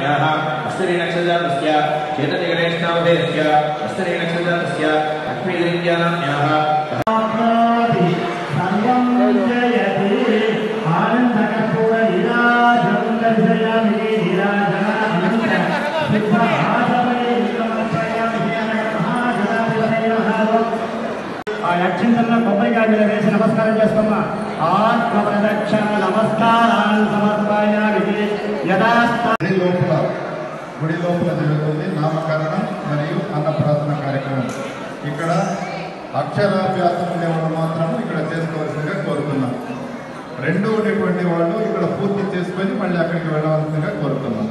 याः हस्तरेणक्षजातस्य चेतनिगणेशनामधेयस्य हस्तरेणक्षजातस्य लक्ष्मीधरित्यानाम्याः ఆ యక్షింతల్లో కొబ్బరికాయ మీద వేసి నమస్కారం చేసుకున్నా ఆత్మ ప్రదక్షిణ నమస్కారాన్ని సమర్పయామి యథాస్థ గుడి లోపల గుడి లోపల జరుగుతుంది నామకరణం మరియు అన్నప్రాసన కార్యక్రమం ఇక్కడ అక్షరాభ్యాసం ఉండేవాళ్ళు మాత్రము ఇక్కడ చేసుకోవాల్సిందిగా కోరుతున్నాం రెండు ఉండేటువంటి వాళ్ళు ఇక్కడ పూర్తి చేసుకొని మళ్ళీ అక్కడికి వెళ్ళవలసిందిగా కోరుతున్నాం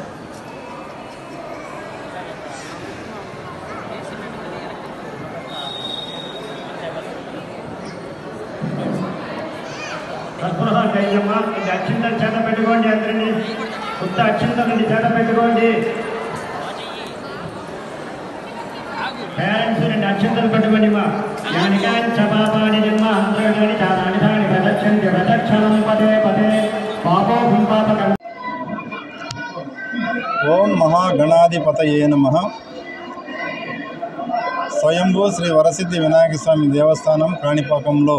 సద్గృహ కయ్యమ్మ ఇది అక్షింతలు చేత పెట్టుకోండి అందరినీ కొత్త అక్షింతలని చేత పెట్టుకోండి పేరెంట్స్ రెండు అక్షింతలు పెట్టుకోండి మా యానికాని చపాపాని జన్మ అంతరాని చారాని దాని ప్రదక్షిణ ప్రదక్షిణం పదే పదే పాపో పాపకం ఓం మహాగణాధిపతయే నమ స్వయంభూ శ్రీ వరసిద్ధి వినాయక స్వామి దేవస్థానం కాణిపాకంలో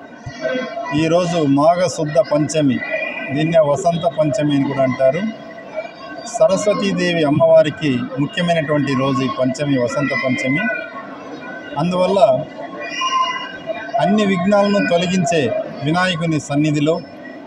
ఈరోజు మాఘ శుద్ధ పంచమి దీన్నే వసంత పంచమి అని కూడా అంటారు సరస్వతీదేవి అమ్మవారికి ముఖ్యమైనటువంటి రోజు ఈ పంచమి వసంత పంచమి అందువల్ల అన్ని విఘ్నాలను తొలగించే వినాయకుని సన్నిధిలో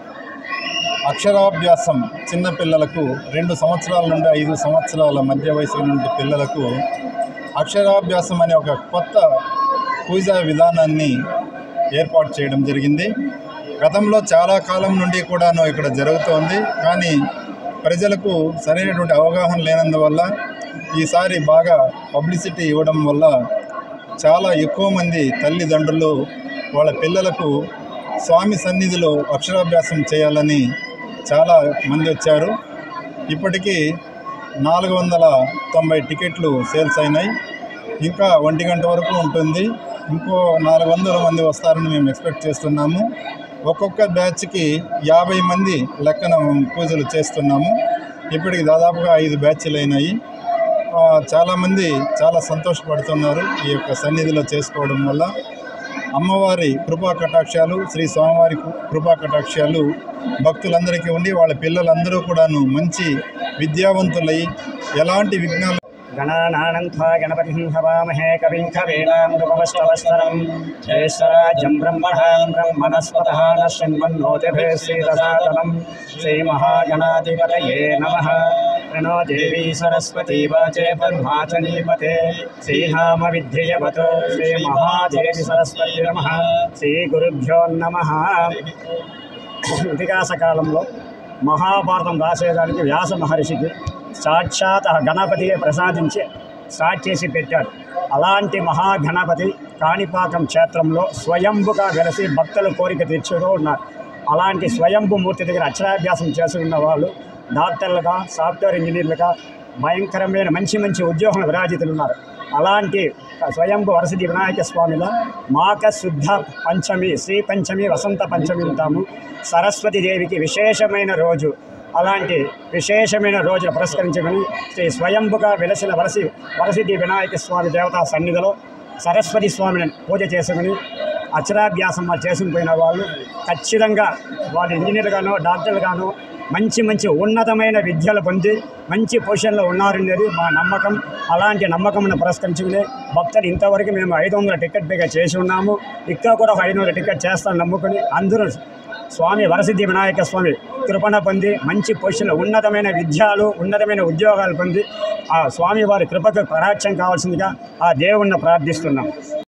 అక్షరాభ్యాసం చిన్నపిల్లలకు రెండు సంవత్సరాల నుండి ఐదు సంవత్సరాల మధ్య వయసు నుండి పిల్లలకు అక్షరాభ్యాసం అనే ఒక కొత్త పూజా విధానాన్ని ఏర్పాటు చేయడం జరిగింది గతంలో చాలా కాలం నుండి కూడాను ఇక్కడ జరుగుతోంది కానీ ప్రజలకు సరైనటువంటి అవగాహన లేనందువల్ల ఈసారి బాగా పబ్లిసిటీ ఇవ్వడం వల్ల చాలా ఎక్కువ మంది తల్లిదండ్రులు వాళ్ళ పిల్లలకు స్వామి సన్నిధిలో అక్షరాభ్యాసం చేయాలని చాలా మంది వచ్చారు ఇప్పటికీ నాలుగు వందల తొంభై టికెట్లు సేల్స్ అయినాయి ఇంకా ఒంటి గంట వరకు ఉంటుంది ఇంకో నాలుగు వందల మంది వస్తారని మేము ఎక్స్పెక్ట్ చేస్తున్నాము ఒక్కొక్క బ్యాచ్కి యాభై మంది లెక్కన పూజలు చేస్తున్నాము ఇప్పటికి దాదాపుగా ఐదు బ్యాచ్లు అయినాయి ఆ, చాలామంది చాలా సంతోషపడుతున్నారు ఈ యొక్క సన్నిధిలో చేసుకోవడం వల్ల అమ్మవారి కృపా కటాక్షాలు శ్రీ స్వామివారి కు- కృపా కటాక్షాలు భక్తులందరికీ ఉండి వాళ్ళ పిల్లలందరూ కూడాను మంచి విద్యావంతులై ఎలాంటి విఘ్నాలు గణానానంత్వా గణపతిం హవామహే కవిం కవీనామృపవస్తవస్తరం జయేశ్వరాజ్యం బ్రహ్మణాం బ్రహ్మణస్పతః న శృణ్వన్నోతిభిः శ్రీరసాతనం శ్రీమహాగణాధిపతయే నమః ప్రణో దేవీ సరస్వతీ వాచే పద్మాచనీపతే శ్రీనామ విద్యయవతో శ్రీమహాదేవి సరస్వతి నమః శ్రీగురుభ్యో నమః ఇతిహాస కాలంలో మహాభారతం రాసేదానికి వ్యాస మహర్షికి సాక్షాత్ ఆ గణపతియే ప్రసాదించి స్టార్ట్ చేసి పెట్టారు అలాంటి మహాగణపతి కాణిపాకం క్షేత్రంలో స్వయంభుగా వెలసి భక్తుల కోరిక తీర్చుతూ ఉన్నారు అలాంటి స్వయంభు మూర్తి దగ్గర అక్షరాభ్యాసం చేసి ఉన్న వాళ్ళు డాక్టర్లుగా సాఫ్ట్వేర్ ఇంజనీర్లుగా భయంకరమైన మంచి మంచి ఉద్యోగం విరాజితులు ఉన్నారు అలాంటి స్వయంభు వరసిద్ధి వినాయక స్వామిలో మాఘ శుద్ధ పంచమి శ్రీ పంచమి వసంత పంచమి ఉంటాము సరస్వతి దేవికి విశేషమైన రోజు అలాంటి విశేషమైన రోజును పురస్కరించుకొని శ్రీ స్వయంభుగా వెలసిన వరసి వరసిద్ధి వినాయక స్వామి దేవతా సన్నిధిలో సరస్వతి స్వామిని పూజ చేసుకుని అక్షరాభ్యాసం వాళ్ళు చేసుకుని పోయిన వాళ్ళు ఖచ్చితంగా వాళ్ళు ఇంజనీర్గానో డాక్టర్లుగానో మంచి మంచి ఉన్నతమైన విద్యలు పొంది మంచి పొజిషన్లో ఉన్నారనేది మా నమ్మకం అలాంటి నమ్మకంను పురస్కరించుకుని భక్తులు ఇంతవరకు మేము ఐదు వందల టికెట్ పైగా చేసి ఉన్నాము ఇక్కడ కూడా ఒక ఐదు వందల టికెట్ చేస్తాను నమ్ముకుని అందరూ స్వామి వరసిద్ధి వినాయక స్వామి కృపణ పొంది మంచి పొజిషన్లో ఉన్నతమైన విద్యలు ఉన్నతమైన ఉద్యోగాలు పొంది ఆ స్వామి వారి కృపకు పరాక్షం కావాల్సిందిగా ఆ దేవుణ్ణి ప్రార్థిస్తున్నాం